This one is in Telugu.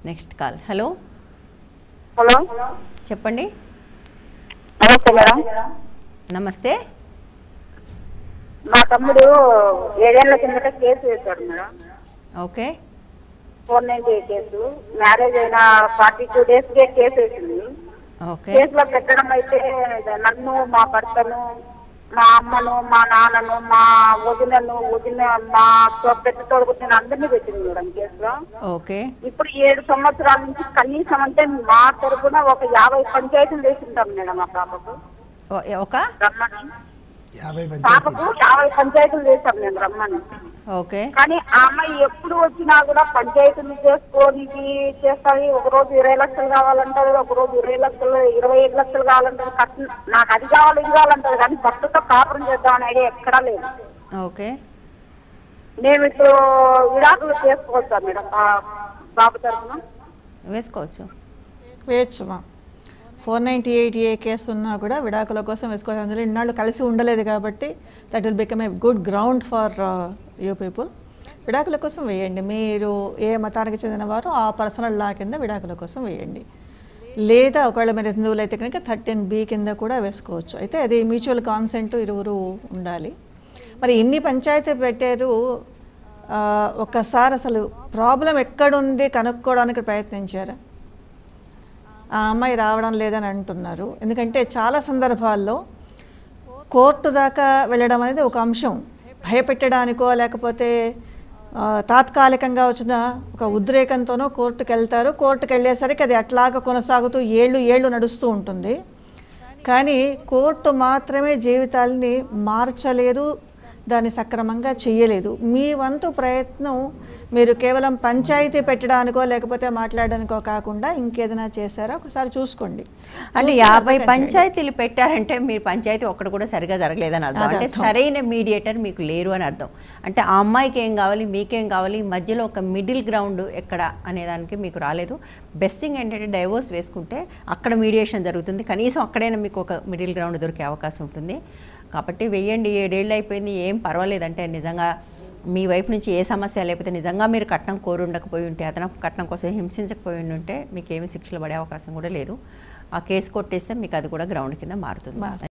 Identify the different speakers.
Speaker 1: నెక్స్ట్ కాల్ హలో
Speaker 2: హలో
Speaker 1: చెప్పండి
Speaker 2: నమస్తే మేడం
Speaker 1: నమస్తే
Speaker 2: మా తమ్ముడు ఏడేళ్ల కిందట కేసు వేశాడు madam
Speaker 1: okay
Speaker 2: four ninety case marriage అయిన ఫార్టీ టూ డేస్ కే కేసు వేసింది
Speaker 1: ఓకే
Speaker 2: కేసులో పెట్టడం అయితే నన్ను మా భర్తను మా అమ్మను మా నాన్నను మా వదినను వదిన మా తో- పెద్ద తోడుకుని అందరినీ పెట్టింది మేడం కేసులో
Speaker 1: ఓకే
Speaker 2: ఇప్పుడు ఏడు సంవత్సరాల నుంచి కనీసం అంటే మా తరపున ఒక యాభై పంచాయతీలు వేసింటాం మేడం ఆ పాపకు
Speaker 1: ఓ- ఒక
Speaker 2: రమ్మని
Speaker 3: యాభై పంచాయతీ
Speaker 2: పాపకు యాభై పంచాయతీలు వేశాం మేము రమ్మని
Speaker 1: ఓకే
Speaker 2: కానీ ఆ అమ్మాయి ఎప్పుడు వచ్చినా కూడా పంచాయతీలు చేసుకోనికి చేస్తాయి ఒక రోజు ఇరవై లక్షలు కావాలంటది ఒక రోజు ఇరవై లక్షలు ఇరవై ఐదు లక్షలు కావాలంటది కట్న నాకు అది కావాలి ఇది కావాలంటది కానీ భర్తతో కాపురం చేద్దామని ఐడియా ఎక్కడా లేదు
Speaker 1: ఓకే
Speaker 2: మేము ఇప్పుడు విడాకులు చేసుకోవచ్చా మేడం బా- బాబు తరఫున
Speaker 1: వేసుకోవచ్చు
Speaker 4: వేయచ్చుమా four ninety eight A case ఉన్నా కూడా విడాకుల కోసం వేసుకోవాలి అందులో ఇన్నాళ్ళు కలిసి ఉండలేదు కాబట్టి that will become a good ground for you people విడాకుల కోసం వేయండి మీరు ఏ మతానికి చెందినవారో ఆ పర్సనల్ లా కింద విడాకుల కోసం వేయండి లేదా ఒకవేళ మీరు హిందువులు అయితే కనుక థర్టీన్ బి కింద కూడా వేసుకోవచ్చు అయితే అది మ్యూచువల్ కాన్సెంట్ ఇరువురు ఉండాలి మరి ఇన్ని పంచాయతీ పెట్టారు ఆ, ఒక్కసారి అసలు ప్రాబ్లం ఎక్కడుంది కనుక్కోవడానికి ప్రయత్నించారా ఆ అమ్మాయి రావడం లేదని అంటున్నారు ఎందుకంటే చాలా సందర్భాల్లో కోర్టు దాకా వెళ్ళడం అనేది ఒక అంశం భయపెట్టడానికో లేకపోతే ఆ, తాత్కాలికంగా వచ్చిన ఒక ఉద్రేకంతోనో కోర్టుకు వెళ్తారు కోర్టుకు వెళ్ళేసరికి అది అట్లాగా కొనసాగుతూ ఏళ్ళు ఏళ్ళు నడుస్తూ ఉంటుంది కానీ కోర్టు మాత్రమే జీవితాల్ని మార్చలేదు దాన్ని సక్రమంగా చేయలేదు మీ వంతు ప్రయత్నం మీరు కేవలం పంచాయతీ పెట్టడానికో లేకపోతే మాట్లాడడానికో కాకుండా ఇంకేదైనా చేశారా ఒకసారి చూసుకోండి
Speaker 1: అంటే
Speaker 4: చూసుకుని
Speaker 1: యాభై
Speaker 4: అప్లికేషన్ చేయండి.
Speaker 1: పంచాయతీలు పెట్టారంటే మీరు పంచాయతీ ఒక్కటి కూడా సరిగా జరగలేదని అర్థం
Speaker 4: అది
Speaker 1: అంటే
Speaker 4: అర్థం.
Speaker 1: సరైన మీడియేటర్ మీకు లేరు అని అర్థం అంటే ఆ అమ్మాయికి ఏం కావాలి మీకేం కావాలి మధ్యలో ఒక మిడిల్ గ్రౌండ్ ఎక్కడ అనేదానికి మీకు రాలేదు బెస్ట్ థింగ్ ఏంటంటే డైవోర్స్ వేసుకుంటే అక్కడ మీడియేషన్ జరుగుతుంది కనీసం అక్కడైనా మీకు ఒక మిడిల్ గ్రౌండ్ దొరికే అవకాశం ఉంటుంది కాబట్టి వెయ్యండి ఏడేళ్ళు అయిపోయింది ఏం పర్వాలేదంటే నిజంగా మీ వైపు నుంచి ఏ సమస్య లేకపోతే నిజంగా మీరు కట్నం కోరి ఉండకపోయి ఉంటే అతను కట్నం కోసం హింసించకపోయి ఉంటే మీకు ఏమి శిక్షలు పడే అవకాశం కూడా లేదు ఆ కేసు కొట్టేస్తే మీకు అది కూడా గ్రౌండ్ కింద మారుతుంది